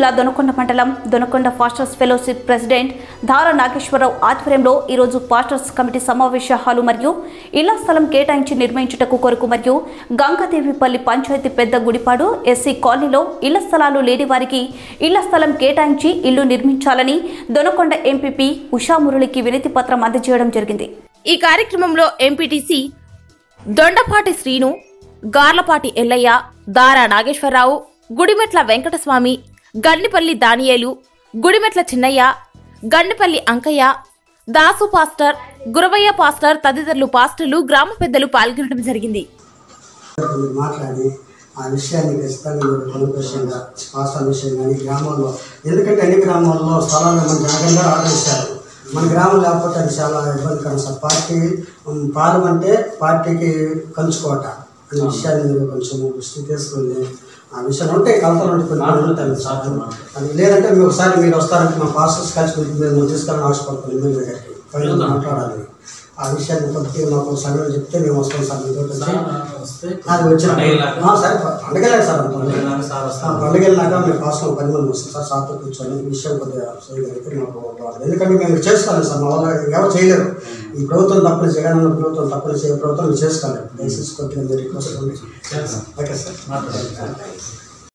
జిల్లా దొనకొండ మండలం Donakonda pastors fellowship president Dhara Nageswararao ఆధ్వర్యంలో ఈరోజు ఫాస్టర్స్ కమిటీ సమావేశ హాలు మరియు ఇళ్ల స్థలం కేటాయించి నిర్మించుటకు కొరకు మరియు గంగాదేవిపల్లి పంచాయతీ పెద్ద గుడిపాడు ఎస్సీ కాలనీలో ఇళ్ల స్థలాలు లేని వారికి ఇళ్ల స్థలం కేటాయించి ఇల్లు నిర్మించాలని దొనకొండ ఎంపీపీ ఉషామురళికి వినతి పత్రం అందజేయడం జరిగింది ఈ కార్యక్రమంలో MPTC Dondapati Srinu Garlapati Yellaiah Dara Nageswararao Gudimetla Venkataswamy Gandipalli Daniyelu Gudimetla Chinnaiah Gandipalli Ankaiah Dasu pastor Guravaiah pastor తదితరులు పాస్టర్లు గ్రామ పెద్దలు పాల్గొనడం జరిగింది మీరు మాట్లాడి ఆ విషయాన్ని ఖచ్చితంగా మీరు కొనుక్కోశంగా పాస్టల్ విషయం కానీ గ్రామాల్లో ఎందుకంటే అన్ని గ్రామాల్లో స్థలాలు మన జాగ్రత్తగా ఆర్డర్ ఇస్తారు మన గ్రామం లేకపోతే అది చాలా ఇబ్బందికరం సార్ పార్టీ ఉమ్, పాలమంటే పార్టీకి కంచుకోట అనే విషయాన్ని మీరు కొంచెం దృష్టి తీసుకుని ఆ విషయం ఉంటే కలతలు ఉంటే కొన్ని పనులు ఉంటాయి సార్ అది లేదంటే మీరు ఒకసారి మీరు వస్తారంటే మా పాస్టర్స్ కలిసి మీరు మేము తీసుకెళ్ళని ఆశపడుతున్నాం ఎమ్మెల్యే గారికి పైన మాట్లాడాలి ఆ విషయాన్ని కొద్దిగా మాకు సమయం చెప్తే మేము వస్తాం సార్ మీ దగ్గర వచ్చి అది వచ్చిన ఆ, సరే పండగలే సార్ అంత పండుగ వెళ్ళాక మేము కాస్త పది మంది వస్తాం సార్ సార్తో కూర్చొని ఈ విషయం కొద్దిగా చేయగలిగితే మాకు బాగుంటుంది ఎందుకంటే మేము చేస్తాను సార్ మా వల్ల ఎవరు చేయలేరు ఈ ప్రభుత్వం తప్పని జగన్ అన్న ప్రభుత్వం తప్పని చేయ ప్రభుత్వం చేసుకోలేదు దయచేసి కొద్దిగా మీరు రిక్వెస్ట్ ఉంది ఓకే సార్